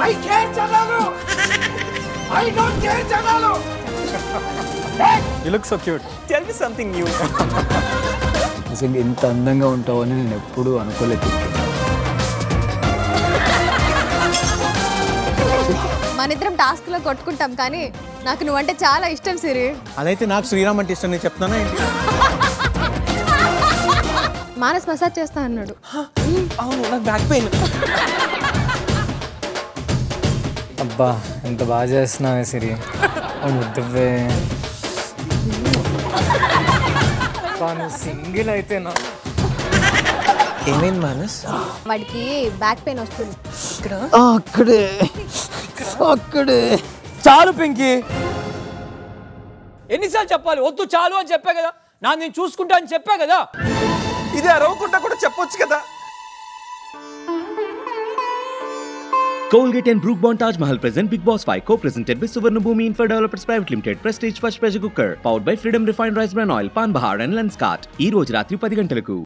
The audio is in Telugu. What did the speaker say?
ఐ కేర్ జనాలు ఐ డోంట్ కేర్ జనాలు you look so cute tell me something new నిజంగా ఇంత అందంగా ఉంటావని నేను ఎప్పుడూ అనుకోలేదు మన ఇద్దరం టాస్క్ లో కొట్టుకుంటాం కానీ నాకు నువ్వంటే చాలా ఇష్టం సిరి అదైతే నాకు శ్రీరామ్ అంటే ఇష్టం నేను చెప్తానా ఏంటి మానస్ మసాజ్ చేస్తా అన్నాడు అవును నాకు బ్యాక్ పెయిన్ అబ్బా ఎంత బాగా చేస్తున్నావే సిరి ఓ ముద్దవే సింగిల్ అయితే నా ఏమైంది మానస్ వాడికి బ్యాక్ పెయిన్ వస్తుంది అక్కడే అక్కడే చాలు పింకి ఎన్నిసార్లు చెప్పాలి వద్దు చాలు అని చెప్పా కదా నా నేను చూసుకుంటా అని చెప్పా కదా ఇది అరవకుండా కూడా చెప్పొచ్చు కదా Colgate and Brook Bond Taj Mahal present Big Boss 5 co-presented with Suvarna Bhumi Info Developers Private Limited Prestige First Pressure Cooker powered by Freedom Refined Rice Bran Oil Pan Bahar and Lenscart ఈ రోజు రాత్రి పది గంటలకు